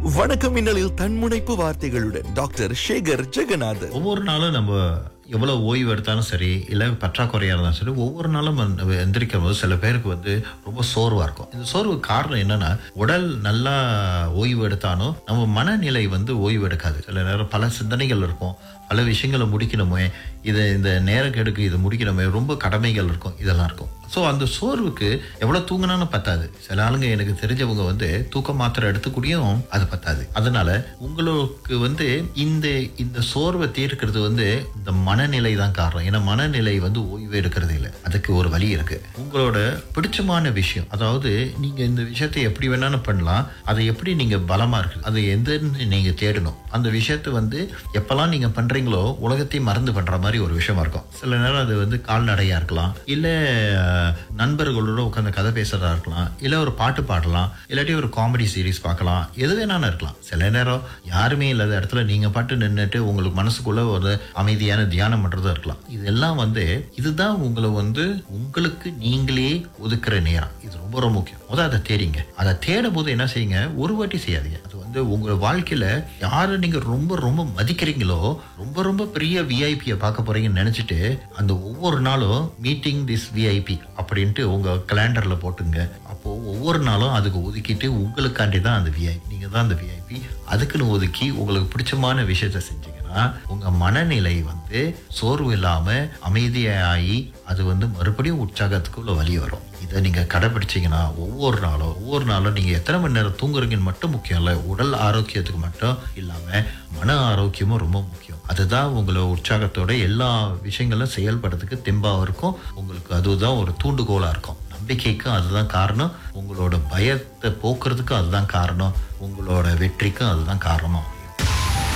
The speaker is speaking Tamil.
வணக்கம் மின்னலில் தன்முனைப்பு வார்த்தைகளுடன் டாக்டர் சேகர் ஜெகநாதன் ஒவ்வொரு நாளும் நம்ம எவ்வளவு ஓய்வு எடுத்தாலும் சரி இல்லை பற்றாக்குறையாக இருந்தாலும் சரி ஒவ்வொரு நாளும் நம்ம எந்திரிக்கும் போது சில பேருக்கு வந்து ரொம்ப சோர்வாக இருக்கும் இந்த சோர்வு காரணம் என்னன்னா உடல் நல்லா ஓய்வு எடுத்தாலும் நம்ம மனநிலை வந்து ஓய்வு எடுக்காது சில நேரம் பல சிந்தனைகள் இருக்கும் பல விஷயங்களை முடிக்கணுமே இதை இந்த நேரக்கெடுக்கு இது முடிக்கணுமே ரொம்ப கடமைகள் இருக்கும் இதெல்லாம் இருக்கும் ஸோ அந்த சோர்வுக்கு எவ்வளோ தூங்கினாலும் பத்தாது சில ஆளுங்க எனக்கு தெரிஞ்சவங்க வந்து தூக்க மாத்திரை எடுத்துக்கூடியும் அது பத்தாது அதனால உங்களுக்கு வந்து இந்த இந்த சோர்வை தீர்க்கிறது வந்து இந்த மனநிலை தான் காரணம் ஏன்னா மனநிலை வந்து ஓய்வு எடுக்கிறது இல்லை அதுக்கு ஒரு வழி இருக்கு உங்களோட பிடிச்சமான விஷயம் அதாவது நீங்க இந்த விஷயத்தை எப்படி வேணாலும் பண்ணலாம் அதை எப்படி நீங்க பலமா இருக்கு அது எந்தன்னு நீங்க தேடணும் அந்த விஷயத்தை வந்து எப்பெல்லாம் நீங்க பண்றீங்களோ உலகத்தையும் மறந்து பண்ற மாதிரி ஒரு விஷயமா இருக்கும் சில நேரம் அது வந்து கால்நடையா இருக்கலாம் இல்ல அஹ், நண்பர்களோட உட்காந்து கதை பேசுறதா இருக்கலாம் இல்ல ஒரு பாட்டு பாடலாம் இல்லாட்டி ஒரு காமெடி சீரிஸ் பார்க்கலாம் எது வேணாலும் இருக்கலாம் சில நேரம் யாருமே இல்லாத இடத்துல நீங்க பாட்டு நின்றுட்டு உங்களுக்கு மனசுக்குள்ள ஒரு அமைதியான தியானம் பண்றதா இருக்கலாம் இதெல்லாம் வந்து இதுதான் உங்களை வந்து உங்களுக்கு நீங்களே ஒதுக்குற நேரம் இது ரொம்ப ரொம்ப முக்கியம் முதல் அதை தேடிங்க அதை தேடும் போது என்ன செய்யுங்க ஒரு வாட்டி செய்யாதீங்க அது வந்து உங்க வாழ்க்கையில யாரை நீங்க ரொம்ப ரொம்ப மதிக்கிறீங்களோ ரொம்ப ரொம்ப பெரிய விஐபியை பார்க்க போறீங்கன்னு நினைச்சிட்டு அந்த ஒவ்வொரு நாளும் மீட்டிங் திஸ் விஐபி அப்படின்ட்டு உங்க கலண்டர்ல போட்டுங்க அப்போ ஒவ்வொரு நாளும் அதுக்கு ஒதுக்கிட்டு உங்களுக்காண்டி தான் அந்த விஐபி நீங்க தான் அந்த விஐபி அதுக்குன்னு ஒதுக்கி உங்களுக்கு பிடிச்சமான விஷயத்த செஞ்சீங்கன்னா உங்க மனநிலை வந்து சோர்வு இல்லாம அமைதியாகி அது வந்து மறுபடியும் உற்சாகத்துக்குள்ள வழி வரும் இதை நீங்க கடைபிடிச்சீங்கன்னா ஒவ்வொரு நாளும் ஒவ்வொரு நாளும் நீங்க எத்தனை மணி நேரம் தூங்குறீங்கன்னு மட்டும் முக்கியம் இல்லை உடல் ஆரோக்கியத்துக்கு மட்டும் இல்லாம மன ஆரோக்கியமும் ரொம்ப முக்கியம் அதுதான் உங்களை உற்சாகத்தோட எல்லா விஷயங்களும் செயல்படுறதுக்கு தெம்பாக இருக்கும் உங்களுக்கு அதுதான் ஒரு தூண்டுகோலா இருக்கும் நம்பிக்கைக்கும் அதுதான் காரணம் உங்களோட பயத்தை போக்குறதுக்கும் அதுதான் காரணம் உங்களோட வெற்றிக்கும் அதுதான் காரணம்